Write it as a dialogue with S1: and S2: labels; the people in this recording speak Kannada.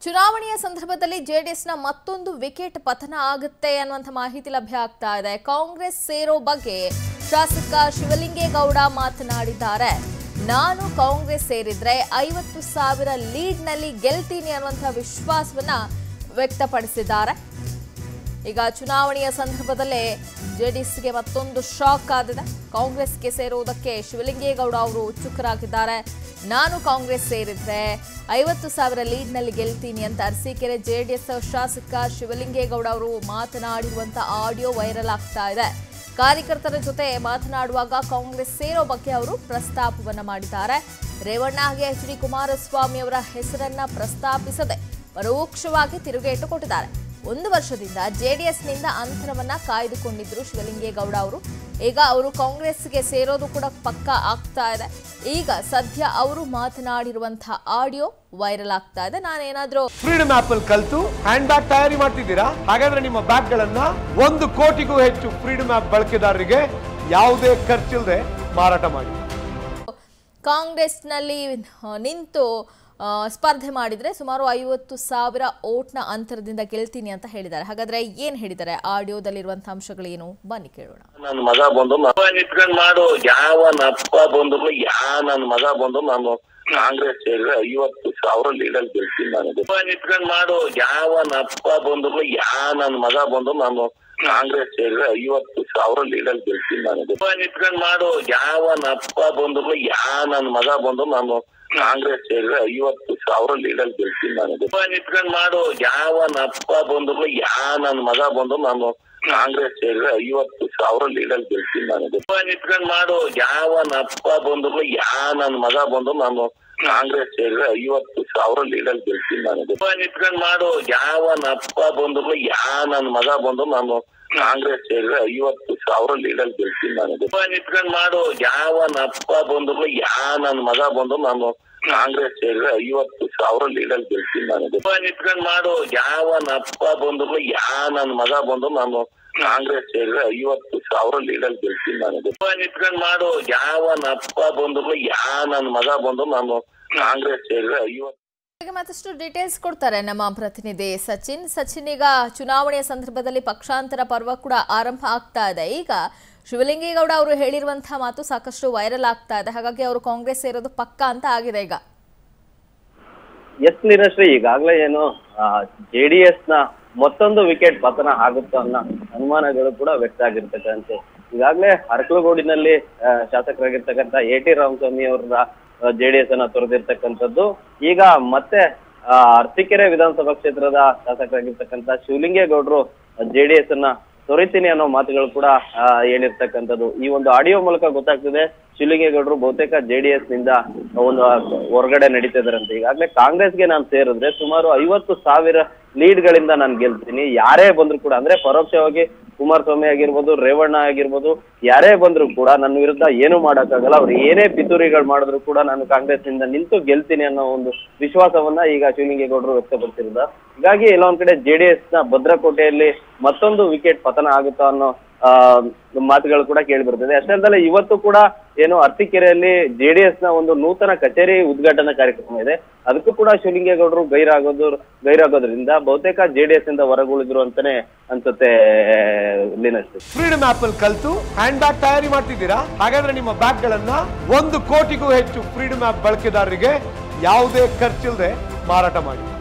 S1: ಚುನಾವಣೆಯ ಸಂದರ್ಭದಲ್ಲಿ ಜೆಡಿಎಸ್ನ ಮತ್ತೊಂದು ವಿಕೆಟ್ ಪತನ ಆಗುತ್ತೆ ಅನ್ನುವಂಥ ಮಾಹಿತಿ ಲಭ್ಯ ಆಗ್ತಾ ಇದೆ ಕಾಂಗ್ರೆಸ್ ಸೇರೋ ಬಗ್ಗೆ ಶಾಸಕ ಶಿವಲಿಂಗೇಗೌಡ ಮಾತನಾಡಿದ್ದಾರೆ ನಾನು ಕಾಂಗ್ರೆಸ್ ಸೇರಿದ್ರೆ ಐವತ್ತು ಸಾವಿರ ಲೀಡ್ನಲ್ಲಿ ಗೆಲ್ತೀನಿ ಅನ್ನುವಂಥ ವಿಶ್ವಾಸವನ್ನ ವ್ಯಕ್ತಪಡಿಸಿದ್ದಾರೆ ಈಗ ಚುನಾವಣೆಯ ಸಂದರ್ಭದಲ್ಲೇ ಜೆಡಿಎಸ್ಗೆ ಮತ್ತೊಂದು ಶಾಕ್ ಆದಿದೆ ಕಾಂಗ್ರೆಸ್ಗೆ ಸೇರುವುದಕ್ಕೆ ಶಿವಲಿಂಗೇಗೌಡ ಅವರು ಉತ್ಸುಕರಾಗಿದ್ದಾರೆ ನಾನು ಕಾಂಗ್ರೆಸ್ ಸೇರಿದ್ರೆ ಐವತ್ತು ಸಾವಿರ ಲೀಡ್ನಲ್ಲಿ ಗೆಲ್ತೀನಿ ಅಂತ ಅರಸೀಕೆರೆ ಜೆಡಿಎಸ್ ಶಾಸಕ ಶಿವಲಿಂಗೇಗೌಡ ಅವರು ಮಾತನಾಡಿರುವಂತ ಆಡಿಯೋ ವೈರಲ್ ಆಗ್ತಾ ಇದೆ ಕಾರ್ಯಕರ್ತರ ಜೊತೆ ಮಾತನಾಡುವಾಗ ಕಾಂಗ್ರೆಸ್ ಸೇರೋ ಬಗ್ಗೆ ಅವರು ಪ್ರಸ್ತಾಪವನ್ನ ಮಾಡಿದ್ದಾರೆ ರೇವಣ್ಣ ಹಾಗೆ ಎಚ್ ಡಿ ಕುಮಾರಸ್ವಾಮಿ ಅವರ ಹೆಸರನ್ನ ಪ್ರಸ್ತಾಪಿಸದೆ ಪರೋಕ್ಷವಾಗಿ ತಿರುಗೇಟು ಕೊಟ್ಟಿದ್ದಾರೆ ಒಂದು ವರ್ಷದಿಂದ ಜೆಡಿಎಸ್ನಿಂದ ಅಂತರವನ್ನ ಕಾಯ್ದುಕೊಂಡಿದ್ರು ಶಿವಲಿಂಗೇಗೌಡ ಅವರು ಈಗ ಅವರು ಕಾಂಗ್ರೆಸ್ಗೆ ಸೇರೋದು ಕೂಡ ಪಕ್ಕ ಆಗ್ತಾ ಇದೆ ಈಗ ಸದ್ಯ ಅವರು ಮಾತನಾಡಿರುವಂತಹ ಆಡಿಯೋ ವೈರಲ್ ಆಗ್ತಾ ಇದೆ ನಾನೇನಾದ್ರೂ
S2: ಫ್ರೀಡಮ್ ಆಪ್ ಅಲ್ಲಿ ಕಲ್ತು ಹ್ಯಾಂಡ್ ಬ್ಯಾಗ್ ತಯಾರಿ ಮಾಡ್ತಿದ್ದೀರಾ ಹಾಗಾದ್ರೆ ನಿಮ್ಮ ಬ್ಯಾಗ್ ಗಳನ್ನ ಒಂದು ಕೋಟಿಗೂ ಹೆಚ್ಚು ಫ್ರೀಡಮ್ ಆಪ್ ಬಳಕೆದಾರರಿಗೆ ಯಾವುದೇ ಖರ್ಚಿಲ್ಲದೆ ಮಾರಾಟ ಮಾಡಿ
S1: ಕಾಂಗ್ರೆಸ್ನಲ್ಲಿ ಆ, ನಿಂತು ಆ, ಸ್ಪರ್ಧೆ ಮಾಡಿದ್ರೆ ಸುಮಾರು ಐವತ್ತು ಸಾವಿರ ಓಟ್ನ ಅಂತರದಿಂದ ಗೆಲ್ತೀನಿ ಅಂತ ಹೇಳಿದ್ದಾರೆ ಹಾಗಾದ್ರೆ ಏನ್ ಹೇಳಿದ್ದಾರೆ ಆಡಿಯೋದಲ್ಲಿರುವಂತಹ ಅಂಶಗಳೇನು ಬನ್ನಿ ಕೇಳೋಣ
S3: ನನ್ ಮಗ ಬಂದು ನಿತ್ಕೊಂಡ್ ಮಾಡು ಯಾವ ನಪ್ಪ ಬಂದ್ರು ಯಾ ನನ್ ಮಗ ಬಂದು ನಾನು ಕಾಂಗ್ರೆಸ್ ಸೇರಿದ್ರೆ ಐವತ್ತು ಸಾವಿರ ಲೀಡರ್ ಗೆಲ್ತೀನಿ ನನಗೆ ನಿತ್ಕೊಂಡ್ ಮಾಡು ಯಾವ ನಪ್ಪ ಬಂದ್ರು ಯಾ ನನ್ ಮಗ ಬಂದು ನಾನು ಕಾಂಗ್ರೆಸ್ ಸೇರಿದ್ರೆ ಐವತ್ತು ಸಾವಿರ ಲೀಡರ್ ಗೆಲ್ತೀನಿ ನನಗೆ ನಿತ್ಕೊಂಡ್ ಮಾಡು ಯಾವ ನಪ್ಪ ಬಂದ್ರು ಯಾ ನನ್ ಮಗ ಬಂದು ನಾನು ಕಾಂಗ್ರೆಸ್ ಸೇರಿದ್ರೆ ಐವತ್ತು ಸಾವಿರ ಲೀಡರ್ ಗೆಲ್ತೀನಿ ನನಗೆ ನಿತ್ಕೊಂಡ್ ಮಾಡು ಯಾವ ನಪ್ಪ ಬಂದ್ರು ಯಾ ನನ್ ಮಗ ಬಂದು ನಾನು ಕಾಂಗ್ರೆಸ್ ಸೇರಿದ್ರೆ ಐವತ್ತು ಸಾವಿರ ಲೀಡರ್ ಗೆಲ್ತೀನಿ ನನಗೆ ನಿತ್ಕೊಂಡ್ ಮಾಡು ಯಾವ ನಪ್ಪ ಬಂದ್ರು ಯಾ ನನ್ ಮಗ ಬಂದು ನಾನು ಕಾಂಗ್ರೆಸ್ ಸೇರಿದ್ರೆ ಐವತ್ತು ಸಾವಿರ ಲೀಡರ್ ಗೆಲ್ತೀನಿ ನನಗೆ ನಿತ್ಕೊಂಡ್ ಮಾಡು ಯಾವ ನಪ್ಪ ಬಂದ್ರು ಯಾ ನನ್ ಮಗ ಬಂದು ನಾನು ಕಾಂಗ್ರೆಸ್ ಸೇರಿದ್ರೆ ಐವತ್ತು ಸಾವಿರ ಲೀಡರ್ ಗೆಲ್ತೀನಿ ನನಗೆ ನಿತ್ಕೊಂಡ್ ಮಾಡು ಯಾವ ನಪ್ಪ ಬಂದ್ರು ಯಾ ನನ್ ಮಗ ಬಂದು ನಾನು ಕಾಂಗ್ರೆಸ್ ಸೇರಿದ್ರೆ ಐವತ್ತು ಸಾವಿರ ಲೀಡರ್ ಗೆಲ್ತೀನಿ ನನಗೆ ನಿತ್ಕೊಂಡ್ ಮಾಡು ಯಾವ ನಪ್ಪ ಬಂದ್ರು ಯಾ ನನ್ ಮಗ ಬಂದು ನಾನು ಕಾಂಗ್ರೆಸ್ ಸೇರಿದ್ರೆ ಐವತ್ತು ಸಾವಿರ ಲೀಡರ್ ಗೆಲ್ತೀನಿ ನನಗೆ ನಿತ್ಕೊಂಡ್ ಮಾಡು ಯಾವ ನಪ್ಪ ಬಂದ್ರು ಯಾ ನನ್ ಮಗ ಬಂದು ನಾನು ಕಾಂಗ್ರೆಸ್ ಸೇರಿದ್ರೆ ಐವತ್ತು
S1: ಹಾಗೆ ಮತ್ತಷ್ಟು ಡೀಟೇಲ್ಸ್ ಕೊಡ್ತಾರೆ ನಮ್ಮ ಪ್ರತಿನಿಧಿ ಸಚಿನ್ ಸಚಿನ್ ಈಗ ಚುನಾವಣೆಯ ಸಂದರ್ಭದಲ್ಲಿ ಪಕ್ಷಾಂತರ ಪರ್ವ ಕೂಡ ಆರಂಭ ಆಗ್ತಾ ಇದೆ ಈಗ ಶಿವಲಿಂಗೇಗೌಡ ಅವರು ಹೇಳಿರುವಂತಹ ಮಾತು ಸಾಕಷ್ಟು ವೈರಲ್ ಆಗ್ತಾ ಇದೆ ಹಾಗಾಗಿ ಅವರು ಕಾಂಗ್ರೆಸ್ ಸೇರೋದು ಪಕ್ಕ ಅಂತ ಆಗಿದೆ ಈಗ
S4: ಎಸ್ ಲೀನಶ್ರೀ ಈಗಾಗಲೇ ಏನು ಜೆಡಿಎಸ್ ನ ಮತ್ತೊಂದು ವಿಕೆಟ್ ಪತನ ಆಗುತ್ತೋ ಅನ್ನೋ ಅನುಮಾನಗಳು ಕೂಡ ವ್ಯಕ್ತ ಆಗಿರ್ತಕ್ಕಂತೆ ಈಗಾಗಲೇ ಅರಕಲಗೂಡಿನಲ್ಲಿ ಆ, ಶಾಸಕರಾಗಿರ್ತಕ್ಕಂಥ ಎ ಟಿ ರಾಮಸ್ವಾಮಿ ಅವರ ಜೆಡಿಎಸ್ ಅನ್ನ ತೊರೆದಿರ್ತಕ್ಕಂಥದ್ದು ಈಗ ಮತ್ತೆ ಆ, ಅರಸೀಕೆರೆ ವಿಧಾನಸಭಾ ಕ್ಷೇತ್ರದ ಶಾಸಕರಾಗಿರ್ತಕ್ಕಂಥ ಶಿವಲಿಂಗೇಗೌಡರು ಜೆಡಿಎಸ್ ಅನ್ನ ತೊರೆತೀನಿ ಅನ್ನೋ ಮಾತುಗಳು ಕೂಡ ಆ, ಹೇಳಿರ್ತಕ್ಕಂಥದ್ದು ಈ ಒಂದು ಆಡಿಯೋ ಮೂಲಕ ಗೊತ್ತಾಗ್ತದೆ ಶಿವಲಿಂಗೇಗೌಡರು ಬಹುತೇಕ ಜೆಡಿಎಸ್ ನಿಂದ ಒಂದು ಹೊರಗಡೆ ನಡೀತಿದಾರಂತೆ ಈಗಾಗಲೇ ಕಾಂಗ್ರೆಸ್ಗೆ ನಾನು ಸೇರಿದ್ರೆ ಸುಮಾರು ಐವತ್ತು ಸಾವಿರ ಲೀಡ್ ಗಳಿಂದ ನಾನು ಗೆಲ್ತೀನಿ ಯಾರೇ ಬಂದ್ರು ಕೂಡ ಅಂದ್ರೆ ಪರೋಕ್ಷವಾಗಿ ಕುಮಾರಸ್ವಾಮಿ ಆಗಿರ್ಬೋದು ರೇವಣ್ಣ ಆಗಿರ್ಬೋದು ಯಾರೇ ಬಂದ್ರು ಕೂಡ ನನ್ನ ವಿರುದ್ಧ ಏನು ಮಾಡಕ್ಕಾಗಲ್ಲ ಅವ್ರು ಏನೇ ಪಿತೂರಿಗಳು ಮಾಡಿದ್ರು ಕೂಡ ನಾನು ಕಾಂಗ್ರೆಸ್ ನಿಂದ ನಿಂತು ಗೆಲ್ತೀನಿ ಅನ್ನೋ ಒಂದು ವಿಶ್ವಾಸವನ್ನ ಈಗ ಶಿವಲಿಂಗೇಗೌಡರು ವ್ಯಕ್ತಪಡಿಸಿರೋದ ಹೀಗಾಗಿ ಎಲ್ಲ ಒಂದ್ ಕಡೆ ಜೆಡಿಎಸ್ ನ ಭದ್ರಕೋಟೆಯಲ್ಲಿ ಮತ್ತೊಂದು ವಿಕೆಟ್ ಪತನ ಆಗುತ್ತಾ ಅನ್ನೋ ಆ ಮಾತುಗಳು ಕೂಡ ಕೇಳಿ ಬರ್ತದೆ ಅಷ್ಟೇ ಅಲ್ಲದೆ ಇವತ್ತು ಕೂಡ ಏನು ಅರಸೀಕೆರೆಯಲ್ಲಿ ಜೆಡಿಎಸ್ ನ ಒಂದು ನೂತನ ಕಚೇರಿ ಉದ್ಘಾಟನಾ ಕಾರ್ಯಕ್ರಮ ಇದೆ ಅದಕ್ಕೂ ಕೂಡ ಶಿವಲಿಂಗೇಗೌಡರು ಗೈರಾಗೋದು ಗೈರಾಗೋದ್ರಿಂದ ಬಹುತೇಕ ಜೆಡಿಎಸ್ ಇಂದ ಹೊರಗುಳಿದ್ರು ಅಂತಾನೆ ಅನ್ಸುತ್ತೆ ಲೀನಶ್ರೀ
S2: ಫ್ರೀಡಮ್ ಆಪ್ ಅಲ್ಲಿ ಕಲ್ತು ಹ್ಯಾಂಡ್ ಬ್ಯಾಗ್ ತಯಾರಿ ಮಾಡ್ತಿದ್ದೀರಾ ಹಾಗಾದ್ರೆ ನಿಮ್ಮ ಬ್ಯಾಗ್ ಗಳನ್ನ ಒಂದು ಕೋಟಿಗೂ ಹೆಚ್ಚು ಫ್ರೀಡಮ್ ಆಪ್ ಬಳಕೆದಾರರಿಗೆ ಯಾವುದೇ ಖರ್ಚಿಲ್ಲದೆ ಮಾರಾಟ ಮಾಡಿ